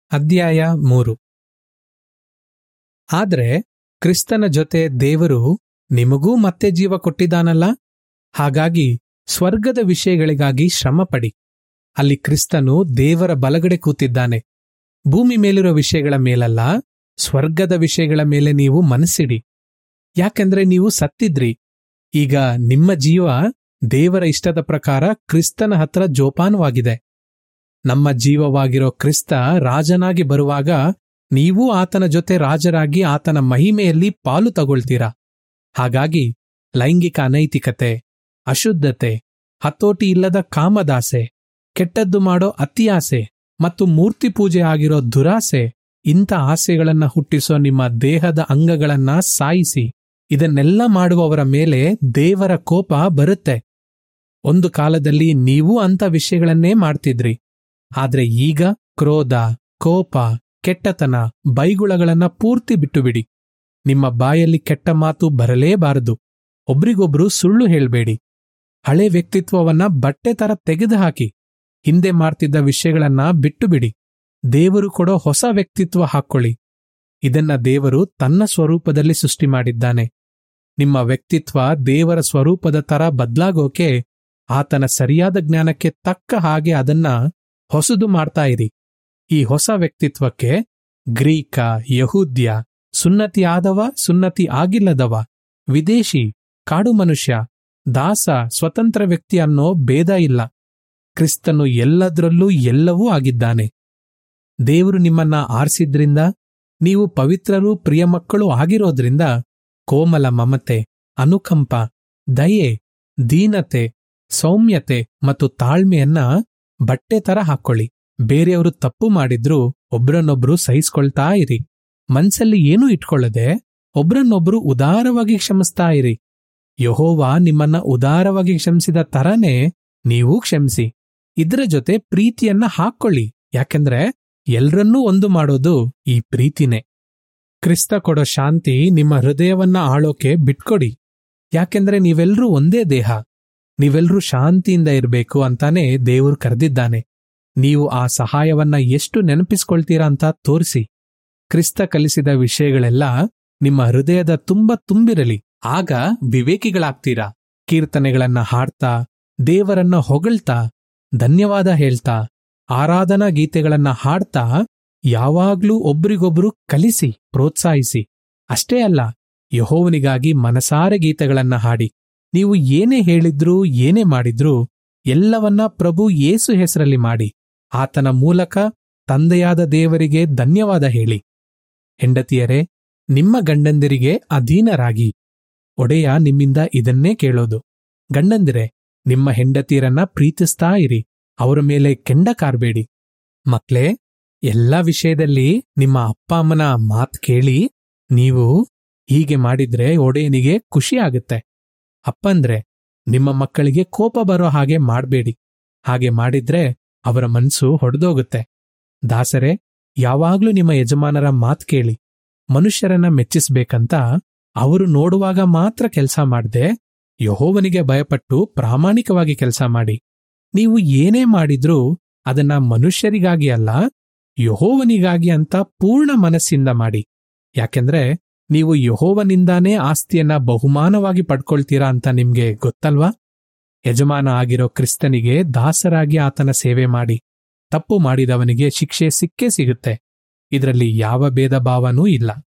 ಅಧ್ಯಾಯ ಮೂರು ಆದ್ರೆ ಕ್ರಿಸ್ತನ ಜೊತೆ ದೇವರು ನಿಮಗೂ ಮತ್ತೆ ಜೀವ ಕೊಟ್ಟಿದ್ದಾನಲ್ಲ ಹಾಗಾಗಿ ಸ್ವರ್ಗದ ವಿಷಯಗಳಿಗಾಗಿ ಶ್ರಮಪಡಿ ಅಲ್ಲಿ ಕ್ರಿಸ್ತನು ದೇವರ ಬಲಗಡೆ ಕೂತಿದ್ದಾನೆ ಭೂಮಿ ಮೇಲಿರೋ ವಿಷಯಗಳ ಮೇಲಲ್ಲ ಸ್ವರ್ಗದ ವಿಷಯಗಳ ಮೇಲೆ ನೀವು ಮನಸ್ಸಿಡಿ ಯಾಕೆಂದ್ರೆ ನೀವು ಸತ್ತಿದ್ರಿ ಈಗ ನಿಮ್ಮ ಜೀವ ದೇವರ ಇಷ್ಟದ ಪ್ರಕಾರ ಕ್ರಿಸ್ತನ ಹತ್ರ ಜೋಪಾನವಾಗಿದೆ ನಮ್ಮ ಜೀವವಾಗಿರೋ ಕ್ರಿಸ್ತ ರಾಜನಾಗಿ ಬರುವಾಗ ನೀವೂ ಆತನ ಜೊತೆ ರಾಜರಾಗಿ ಆತನ ಮಹಿಮೆಯಲ್ಲಿ ಪಾಲು ತಗೊಳ್ತೀರಾ ಹಾಗಾಗಿ ಲೈಂಗಿಕ ಅನೈತಿಕತೆ ಅಶುದ್ಧತೆ ಹತೋಟಿ ಇಲ್ಲದ ಕಾಮದಾಸೆ ಕೆಟ್ಟದ್ದು ಮಾಡೋ ಅತಿಯಾಸೆ ಮತ್ತು ಮೂರ್ತಿ ಪೂಜೆ ಆಗಿರೋ ದುರಾಸೆ ಇಂಥ ಆಸೆಗಳನ್ನ ಹುಟ್ಟಿಸೋ ನಿಮ್ಮ ದೇಹದ ಅಂಗಗಳನ್ನ ಸಾಯಿಸಿ ಇದನ್ನೆಲ್ಲ ಮಾಡುವವರ ಮೇಲೆ ದೇವರ ಕೋಪ ಬರುತ್ತೆ ಒಂದು ಕಾಲದಲ್ಲಿ ನೀವೂ ಅಂಥ ವಿಷಯಗಳನ್ನೇ ಮಾಡ್ತಿದ್ರಿ ಆದ್ರೆ ಈಗ ಕ್ರೋಧ ಕೋಪ ಕೆಟ್ಟತನ ಬೈಗುಳಗಳನ್ನ ಪೂರ್ತಿ ಬಿಟ್ಟುಬಿಡಿ ನಿಮ್ಮ ಬಾಯಲ್ಲಿ ಕೆಟ್ಟ ಮಾತು ಬರಲೇಬಾರದು ಒಬ್ರಿಗೊಬ್ರು ಸುಳ್ಳು ಹೇಳ್ಬೇಡಿ ಹಳೆ ವ್ಯಕ್ತಿತ್ವವನ್ನ ಬಟ್ಟೆ ತರ ತೆಗೆದುಹಾಕಿ ಹಿಂದೆ ಮಾಡ್ತಿದ್ದ ವಿಷಯಗಳನ್ನ ಬಿಟ್ಟುಬಿಡಿ ದೇವರು ಕೊಡೋ ಹೊಸ ವ್ಯಕ್ತಿತ್ವ ಹಾಕ್ಕೊಳ್ಳಿ ಇದನ್ನ ದೇವರು ತನ್ನ ಸ್ವರೂಪದಲ್ಲಿ ಸೃಷ್ಟಿ ಮಾಡಿದ್ದಾನೆ ನಿಮ್ಮ ವ್ಯಕ್ತಿತ್ವ ದೇವರ ಸ್ವರೂಪದ ತರ ಬದ್ಲಾಗೋಕೆ ಆತನ ಸರಿಯಾದ ಜ್ಞಾನಕ್ಕೆ ತಕ್ಕ ಹಾಗೆ ಅದನ್ನ ಹೊಸದು ಮಾಡ್ತಾ ಇರಿ ಈ ಹೊಸ ವ್ಯಕ್ತಿತ್ವಕ್ಕೆ ಗ್ರೀಕ ಯಹೂದ್ಯ ಸುನ್ನತಿ ಆದವ ಸುನ್ನತಿ ಆಗಿಲ್ಲದವ ವಿದೇಶಿ ಕಾಡು ಮನುಷ್ಯ ದಾಸ ಸ್ವತಂತ್ರ ವ್ಯಕ್ತಿ ಅನ್ನೋ ಭೇದ ಇಲ್ಲ ಕ್ರಿಸ್ತನು ಎಲ್ಲದರಲ್ಲೂ ಎಲ್ಲವೂ ಆಗಿದ್ದಾನೆ ದೇವರು ನಿಮ್ಮನ್ನ ಆರಿಸಿದ್ರಿಂದ ನೀವು ಪವಿತ್ರರೂ ಪ್ರಿಯ ಮಕ್ಕಳು ಆಗಿರೋದ್ರಿಂದ ಕೋಮಲ ಮಮತೆ ಅನುಕಂಪ ದಯೆ ದೀನತೆ ಸೌಮ್ಯತೆ ಮತ್ತು ತಾಳ್ಮೆಯನ್ನ ಬಟ್ಟೆ ತರ ಹಾಕೊಳ್ಳಿ ಬೇರೆಯವರು ತಪ್ಪು ಮಾಡಿದ್ರೂ ಒಬ್ರನ್ನೊಬ್ರು ಸಹಿಸ್ಕೊಳ್ತಾ ಇರಿ ಮನ್ಸಲ್ಲಿ ಏನೂ ಇಟ್ಕೊಳ್ಳದೆ ಒಬ್ರನ್ನೊಬ್ರು ಉದಾರವಾಗಿ ಕ್ಷಮಿಸ್ತಾ ಇರಿ ಯಹೋವ ನಿಮ್ಮನ್ನ ಉದಾರವಾಗಿ ಕ್ಷಮಿಸಿದ ತರನೇ ನೀವೂ ಕ್ಷಮಿಸಿ ಇದ್ರ ಜೊತೆ ಪ್ರೀತಿಯನ್ನ ಹಾಕ್ಕೊಳ್ಳಿ ಯಾಕೆಂದ್ರೆ ಎಲ್ರನ್ನೂ ಒಂದು ಮಾಡೋದು ಈ ಪ್ರೀತಿನೇ ಕ್ರಿಸ್ತ ಕೊಡೋ ಶಾಂತಿ ನಿಮ್ಮ ಹೃದಯವನ್ನ ಆಳೋಕೆ ಬಿಟ್ಕೊಡಿ ಯಾಕೆಂದ್ರೆ ನೀವೆಲ್ರೂ ಒಂದೇ ದೇಹ ನೀವೆಲ್ರೂ ಶಾಂತಿಯಿಂದ ಇರಬೇಕು ಅಂತಾನೆ ದೇವರು ಕರೆದಿದ್ದಾನೆ ನೀವು ಆ ಸಹಾಯವನ್ನ ಎಷ್ಟು ನೆನಪಿಸ್ಕೊಳ್ತೀರಾ ಅಂತ ತೋರಿಸಿ ಕ್ರಿಸ್ತ ಕಲಿಸಿದ ವಿಷಯಗಳೆಲ್ಲ ನಿಮ್ಮ ಹೃದಯದ ತುಂಬ ತುಂಬಿರಲಿ ಆಗ ವಿವೇಕಿಗಳಾಗ್ತೀರಾ ಕೀರ್ತನೆಗಳನ್ನ ಹಾಡ್ತಾ ದೇವರನ್ನ ಹೊಗಳ್ತಾ ಧನ್ಯವಾದ ಹೇಳ್ತಾ ಆರಾಧನಾ ಗೀತೆಗಳನ್ನ ಹಾಡ್ತಾ ಯಾವಾಗ್ಲೂ ಒಬ್ರಿಗೊಬ್ರು ಕಲಿಸಿ ಪ್ರೋತ್ಸಾಹಿಸಿ ಅಷ್ಟೇ ಅಲ್ಲ ಯಹೋವನಿಗಾಗಿ ಮನಸಾರೆ ಗೀತೆಗಳನ್ನ ಹಾಡಿ ನೀವು ಏನೇ ಹೇಳಿದ್ರೂ ಏನೇ ಮಾಡಿದ್ರೂ ಎಲ್ಲವನ್ನ ಪ್ರಭು ಯೇಸು ಹೆಸರಲ್ಲಿ ಮಾಡಿ ಆತನ ಮೂಲಕ ತಂದೆಯಾದ ದೇವರಿಗೆ ಧನ್ಯವಾದ ಹೇಳಿ ಹೆಂಡತಿಯರೇ ನಿಮ್ಮ ಗಂಡಂದಿರಿಗೆ ಅಧೀನರಾಗಿ ಒಡೆಯ ನಿಮ್ಮಿಂದ ಇದನ್ನೇ ಕೇಳೋದು ಗಂಡಂದಿರೆ ನಿಮ್ಮ ಹೆಂಡತಿಯರನ್ನ ಪ್ರೀತಿಸ್ತಾ ಇರಿ ಅವರ ಮೇಲೆ ಕೆಂಡ ಕಾರ್ಬೇಡಿ ಮಕ್ಳೇ ಎಲ್ಲ ವಿಷಯದಲ್ಲಿ ನಿಮ್ಮ ಅಪ್ಪ ಅಮ್ಮನ ಮಾತ್ ಕೇಳಿ ನೀವು ಹೀಗೆ ಮಾಡಿದ್ರೆ ಒಡೆಯನಿಗೆ ಖುಷಿ ಆಗುತ್ತೆ ಅಪ್ಪಂದ್ರೆ ನಿಮ್ಮ ಮಕ್ಕಳಿಗೆ ಕೋಪ ಬರೋ ಹಾಗೆ ಮಾಡಬೇಡಿ ಹಾಗೆ ಮಾಡಿದ್ರೆ ಅವರ ಮನ್ಸು ಹೊಡೆದೋಗುತ್ತೆ ದಾಸರೇ ಯಾವಾಗ್ಲೂ ನಿಮ್ಮ ಯಜಮಾನರ ಮಾತ್ ಕೇಳಿ ಮನುಷ್ಯರನ್ನ ಮೆಚ್ಚಿಸ್ಬೇಕಂತ ಅವರು ನೋಡುವಾಗ ಮಾತ್ರ ಕೆಲಸ ಮಾಡದೆ ಯಹೋವನಿಗೆ ಭಯಪಟ್ಟು ಪ್ರಾಮಾಣಿಕವಾಗಿ ಕೆಲಸ ಮಾಡಿ ನೀವು ಏನೇ ಮಾಡಿದ್ರೂ ಅದನ್ನ ಮನುಷ್ಯರಿಗಾಗಿ ಅಲ್ಲ ಯಹೋವನಿಗಾಗಿ ಅಂತ ಪೂರ್ಣ ಮನಸ್ಸಿಂದ ಮಾಡಿ ಯಾಕೆಂದ್ರೆ ನೀವು ಯಹೋವನಿಂದಾನೇ ಆಸ್ತಿಯನ್ನ ಬಹುಮಾನವಾಗಿ ಪಡ್ಕೊಳ್ತೀರಾ ಅಂತ ನಿಮ್ಗೆ ಗೊತ್ತಲ್ವಾ ಯಜಮಾನ ಆಗಿರೋ ಕ್ರಿಸ್ತನಿಗೆ ದಾಸರಾಗಿ ಆತನ ಸೇವೆ ಮಾಡಿ ತಪ್ಪು ಮಾಡಿದವನಿಗೆ ಶಿಕ್ಷೆ ಸಿಕ್ಕೇ ಸಿಗುತ್ತೆ ಇದರಲ್ಲಿ ಯಾವ ಭೇದ ಭಾವನೂ ಇಲ್ಲ